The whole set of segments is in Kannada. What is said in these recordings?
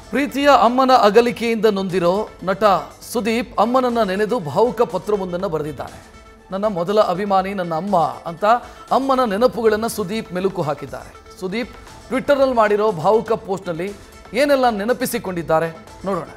ಪ್ರೀತಿಯ ಅಮ್ಮನ ಅಗಲಿಕೆಯಿಂದ ನೊಂದಿರೋ ನಟ ಸುದೀಪ್ ಅಮ್ಮನನ್ನ ನೆನೆದು ಭಾವುಕ ಪತ್ರವೊಂದನ್ನು ಬರೆದಿದ್ದಾರೆ ನನ್ನ ಮೊದಲ ಅಭಿಮಾನಿ ನನ್ನ ಅಮ್ಮ ಅಂತ ಅಮ್ಮನ ನೆನಪುಗಳನ್ನು ಸುದೀಪ್ ಮೆಲುಕು ಹಾಕಿದ್ದಾರೆ ಸುದೀಪ್ ಟ್ವಿಟ್ಟರ್ನಲ್ಲಿ ಮಾಡಿರೋ ಭಾವುಕ ಪೋಸ್ಟ್ನಲ್ಲಿ ಏನೆಲ್ಲ ನೆನಪಿಸಿಕೊಂಡಿದ್ದಾರೆ ನೋಡೋಣ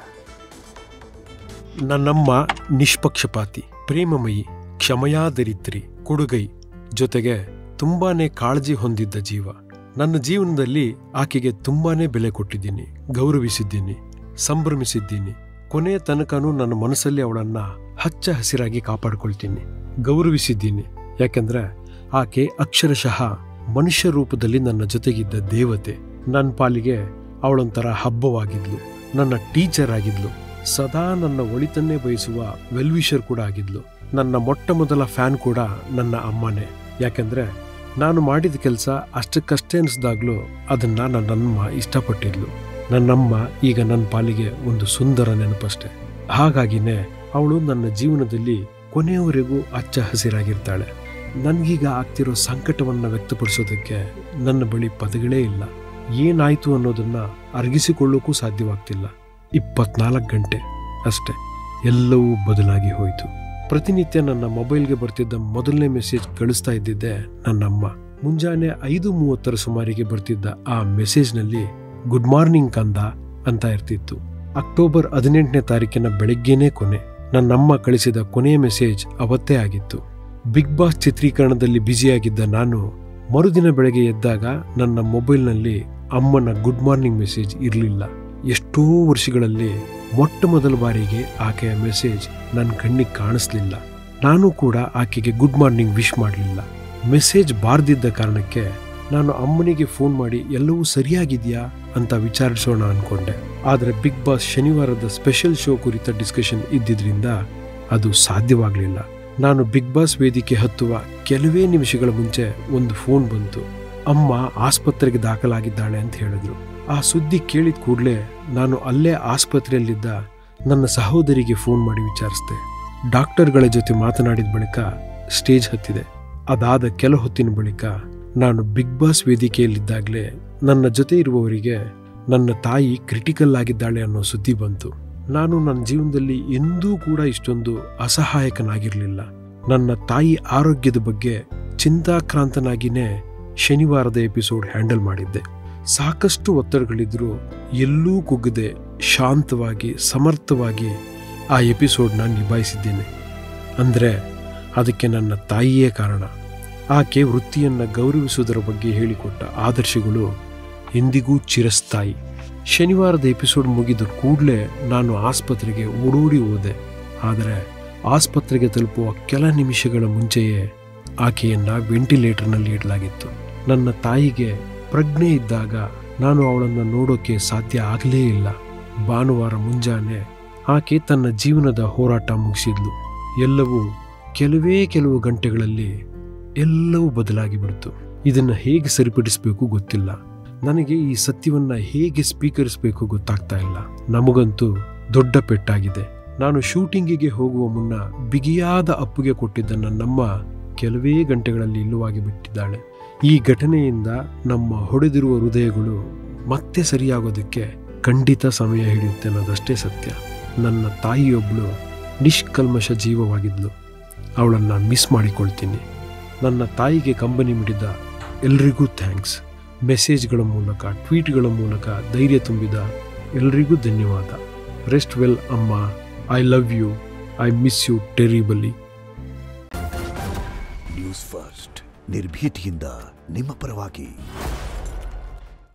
ನನ್ನಮ್ಮ ನಿಷ್ಪಕ್ಷಪಾತಿ ಪ್ರೇಮಮಯಿ ಕ್ಷಮಯಾದರಿತ್ರಿ ಕೊಡುಗೈ ಜೊತೆಗೆ ತುಂಬಾನೇ ಕಾಳಜಿ ಹೊಂದಿದ್ದ ಜೀವ ನನ್ನ ಜೀವನದಲ್ಲಿ ಆಕೆಗೆ ತುಂಬಾನೇ ಬೆಲೆ ಕೊಟ್ಟಿದ್ದೀನಿ ಗೌರವಿಸಿದ್ದೀನಿ ಸಂಭ್ರಮಿಸಿದ್ದೀನಿ ಕೊನೆಯ ತನಕನೂ ನನ್ನ ಮನಸ್ಸಲ್ಲಿ ಅವಳನ್ನ ಹಚ್ಚ ಹಸಿರಾಗಿ ಕಾಪಾಡ್ಕೊಳ್ತೀನಿ ಗೌರವಿಸಿದ್ದೀನಿ ಯಾಕೆಂದ್ರೆ ಆಕೆ ಅಕ್ಷರಶಃ ಮನುಷ್ಯ ರೂಪದಲ್ಲಿ ನನ್ನ ಜೊತೆಗಿದ್ದ ದೇವತೆ ನನ್ನ ಪಾಲಿಗೆ ಅವಳೊಂಥರ ಹಬ್ಬವಾಗಿದ್ಲು ನನ್ನ ಟೀಚರ್ ಆಗಿದ್ಲು ಸದಾ ನನ್ನ ಒಳಿತನ್ನೇ ಬಯಸುವ ವೆಲ್ವಿಷರ್ ಕೂಡ ಆಗಿದ್ಲು ನನ್ನ ಮೊಟ್ಟ ಮೊದಲ ಫ್ಯಾನ್ ಕೂಡ ನನ್ನ ಅಮ್ಮನೇ ಯಾಕೆಂದ್ರೆ ನಾನು ಮಾಡಿದ ಕೆಲಸ ಅಷ್ಟಕ್ಕಷ್ಟೇ ಅನಿಸ್ದಾಗ್ಲೂ ಅದನ್ನ ನನ್ನಮ್ಮ ಇಷ್ಟಪಟ್ಟಿದ್ಲು ನನ್ನಮ್ಮ ಈಗ ನನ್ನ ಪಾಲಿಗೆ ಒಂದು ಸುಂದರ ನೆನಪಷ್ಟೆ ಹಾಗಾಗಿನೇ ಅವಳು ನನ್ನ ಜೀವನದಲ್ಲಿ ಕೊನೆಯವರೆಗೂ ಹಚ್ಚ ಹಸಿರಾಗಿರ್ತಾಳೆ ನನ್ಗೀಗ ಆಗ್ತಿರೋ ಸಂಕಟವನ್ನ ವ್ಯಕ್ತಪಡಿಸೋದಕ್ಕೆ ನನ್ನ ಬಳಿ ಪದಗಳೇ ಇಲ್ಲ ಏನಾಯ್ತು ಅನ್ನೋದನ್ನ ಅರಗಿಸಿಕೊಳ್ಳೋಕ್ಕೂ ಸಾಧ್ಯವಾಗ್ತಿಲ್ಲ ಇಪ್ಪತ್ನಾಲ್ಕು ಗಂಟೆ ಅಷ್ಟೆ ಎಲ್ಲವೂ ಬದಲಾಗಿ ಹೋಯಿತು ಪ್ರತಿನಿತ್ಯ ನನ್ನ ಮೊಬೈಲ್ಗೆ ಬರ್ತಿದ್ದ ಮೊದಲನೇ ಮೆಸೇಜ್ ಕಳಿಸ್ತಾ ಇದ್ದಿದ್ದೆ ನನ್ನಮ್ಮ ಮುಂಜಾನೆ ಐದು ಮೂವತ್ತರ ಸುಮಾರಿಗೆ ಬರ್ತಿದ್ದ ಆ ಮೆಸೇಜ್ನಲ್ಲಿ ಗುಡ್ ಮಾರ್ನಿಂಗ್ ಕಂದ ಅಂತ ಇರ್ತಿತ್ತು ಅಕ್ಟೋಬರ್ ಹದಿನೆಂಟನೇ ತಾರೀಕಿನ ಬೆಳಗ್ಗೆನೇ ಕೊನೆ ನನ್ನಮ್ಮ ಕಳಿಸಿದ ಕೊನೆಯ ಮೆಸೇಜ್ ಅವತ್ತೇ ಆಗಿತ್ತು ಬಿಗ್ ಬಾಸ್ ಚಿತ್ರೀಕರಣದಲ್ಲಿ ಬ್ಯುಸಿಯಾಗಿದ್ದ ನಾನು ಮರುದಿನ ಬೆಳಗ್ಗೆ ಎದ್ದಾಗ ನನ್ನ ಮೊಬೈಲ್ನಲ್ಲಿ ಅಮ್ಮನ ಗುಡ್ ಮಾರ್ನಿಂಗ್ ಮೆಸೇಜ್ ಇರಲಿಲ್ಲ ಎಷ್ಟೋ ವರ್ಷಗಳಲ್ಲಿ ಮೊಟ್ಟ ಮೊದಲ ಬಾರಿಗೆ ಆಕೆಯ ಮೆಸೇಜ್ ನನ್ನ ಕಣ್ಣಿಗೆ ಕಾಣಿಸ್ಲಿಲ್ಲ ನಾನು ಕೂಡ ಆಕೆಗೆ ಗುಡ್ ಮಾರ್ನಿಂಗ್ ವಿಶ್ ಮಾಡಲಿಲ್ಲ ಮೆಸೇಜ್ ಬಾರ್ದಿದ್ದ ಕಾರಣಕ್ಕೆ ನಾನು ಅಮ್ಮನಿಗೆ ಫೋನ್ ಮಾಡಿ ಎಲ್ಲವೂ ಸರಿಯಾಗಿದೆಯಾ ಅಂತ ವಿಚಾರಿಸೋಣ ಅನ್ಕೊಂಡೆ ಆದರೆ ಬಿಗ್ ಬಾಸ್ ಶನಿವಾರದ ಸ್ಪೆಷಲ್ ಶೋ ಕುರಿತ ಡಿಸ್ಕಷನ್ ಇದ್ದಿದ್ರಿಂದ ಅದು ಸಾಧ್ಯವಾಗಲಿಲ್ಲ ನಾನು ಬಿಗ್ ಬಾಸ್ ವೇದಿಕೆ ಹತ್ತುವ ಕೆಲವೇ ನಿಮಿಷಗಳ ಮುಂಚೆ ಒಂದು ಫೋನ್ ಬಂತು ಅಮ್ಮ ಆಸ್ಪತ್ರೆಗೆ ದಾಖಲಾಗಿದ್ದಾಳೆ ಅಂತ ಹೇಳಿದ್ರು ಆ ಸುದ್ದಿ ಕೇಳಿದ ಕೂಡಲೇ ನಾನು ಅಲ್ಲೇ ಆಸ್ಪತ್ರೆಯಲ್ಲಿದ್ದ ನನ್ನ ಸಹೋದರಿಗೆ ಫೋನ್ ಮಾಡಿ ವಿಚಾರಿಸಿದೆ ಡಾಕ್ಟರ್ಗಳ ಜೊತೆ ಮಾತನಾಡಿದ ಬಳಿಕ ಸ್ಟೇಜ್ ಹತ್ತಿದೆ ಅದಾದ ಕೆಲ ಹೊತ್ತಿನ ಬಳಿಕ ನಾನು ಬಿಗ್ ಬಾಸ್ ವೇದಿಕೆಯಲ್ಲಿದ್ದಾಗಲೇ ನನ್ನ ಜೊತೆ ಇರುವವರಿಗೆ ನನ್ನ ತಾಯಿ ಕ್ರಿಟಿಕಲ್ ಆಗಿದ್ದಾಳೆ ಅನ್ನೋ ಸುದ್ದಿ ಬಂತು ನಾನು ನನ್ನ ಜೀವನದಲ್ಲಿ ಎಂದೂ ಕೂಡ ಇಷ್ಟೊಂದು ಅಸಹಾಯಕನಾಗಿರಲಿಲ್ಲ ನನ್ನ ತಾಯಿ ಆರೋಗ್ಯದ ಬಗ್ಗೆ ಚಿಂತಾಕ್ರಾಂತನಾಗಿನೇ ಶನಿವಾರದ ಎಪಿಸೋಡ್ ಹ್ಯಾಂಡಲ್ ಮಾಡಿದ್ದೆ ಸಾಕಷ್ಟು ಒತ್ತಡಗಳಿದ್ರೂ ಎಲ್ಲೂ ಕುಗ್ಗದೆ ಶಾಂತವಾಗಿ ಸಮರ್ಥವಾಗಿ ಆ ಎಪಿಸೋಡ್ನ ನಿಭಾಯಿಸಿದ್ದೇನೆ ಅಂದರೆ ಅದಕ್ಕೆ ನನ್ನ ತಾಯಿಯೇ ಕಾರಣ ಆಕೆ ವೃತ್ತಿಯನ್ನು ಗೌರವಿಸುವುದರ ಬಗ್ಗೆ ಹೇಳಿಕೊಟ್ಟ ಆದರ್ಶಗಳು ಎಂದಿಗೂ ಚಿರಸ್ಥಾಯಿ ಶನಿವಾರದ ಎಪಿಸೋಡ್ ಮುಗಿದ ಕೂಡಲೇ ನಾನು ಆಸ್ಪತ್ರೆಗೆ ಓಡೋಡಿ ಹೋದೆ ಆದರೆ ಆಸ್ಪತ್ರೆಗೆ ತಲುಪುವ ಕೆಲ ನಿಮಿಷಗಳ ಮುಂಚೆಯೇ ಆಕೆಯನ್ನ ವೆಂಟಿಲೇಟರ್ನಲ್ಲಿ ಇಡಲಾಗಿತ್ತು ನನ್ನ ತಾಯಿಗೆ ಪ್ರಜ್ಞೆ ಇದ್ದಾಗ ನಾನು ಅವಳನ್ನು ನೋಡೋಕೆ ಸಾಧ್ಯ ಆಗಲೇ ಇಲ್ಲ ಭಾನುವಾರ ಮುಂಜಾನೆ ಆಕೆ ತನ್ನ ಜೀವನದ ಹೋರಾಟ ಮುಗಿಸಿದ್ಲು ಎಲ್ಲವೂ ಕೆಲವೇ ಕೆಲವು ಗಂಟೆಗಳಲ್ಲಿ ಎಲ್ಲವೂ ಬದಲಾಗಿ ಬಿಡ್ತು ಇದನ್ನು ಹೇಗೆ ಸರಿಪಡಿಸಬೇಕು ಗೊತ್ತಿಲ್ಲ ನನಗೆ ಈ ಸತ್ಯವನ್ನ ಹೇಗೆ ಸ್ವೀಕರಿಸಬೇಕು ಗೊತ್ತಾಗ್ತಾ ಇಲ್ಲ ನಮಗಂತೂ ದೊಡ್ಡ ಪೆಟ್ಟಾಗಿದೆ ನಾನು ಶೂಟಿಂಗಿಗೆ ಹೋಗುವ ಮುನ್ನ ಬಿಗಿಯಾದ ಅಪ್ಪುಗೆ ಕೊಟ್ಟಿದ್ದ ನನ್ನಮ್ಮ ಕೆಲವೇ ಗಂಟೆಗಳಲ್ಲಿ ಇಲ್ಲವಾಗಿ ಬಿಟ್ಟಿದ್ದಾಳೆ ಈ ಘಟನೆಯಿಂದ ನಮ್ಮ ಹೊಡೆದಿರುವ ಹೃದಯಗಳು ಮತ್ತೆ ಸರಿಯಾಗೋದಕ್ಕೆ ಖಂಡಿತ ಸಮಯ ಹಿಡಿಯುತ್ತೆ ಅನ್ನೋದಷ್ಟೇ ಸತ್ಯ ನನ್ನ ತಾಯಿಯೊಬ್ಬಳು ನಿಷ್ಕಲ್ಮಶ ಜೀವವಾಗಿದ್ಲು ಅವಳನ್ನು ಮಿಸ್ ಮಾಡಿಕೊಳ್ತೀನಿ ನನ್ನ ತಾಯಿಗೆ ಕಂಬನಿ ಮಿಡಿದ ಎಲ್ರಿಗೂ ಥ್ಯಾಂಕ್ಸ್ ಮೆಸೇಜ್ಗಳ ಮೂಲಕ ಟ್ವೀಟ್ಗಳ ಮೂಲಕ ಧೈರ್ಯ ತುಂಬಿದ ಎಲ್ರಿಗೂ ಧನ್ಯವಾದ ರೆಸ್ಟ್ ವೆಲ್ ಅಮ್ಮ I love you I miss you terribly news first ನಿರ್ಭೀತಿಯಿಂದ ನಿಮ್ಮ ಪರವಾಗಿ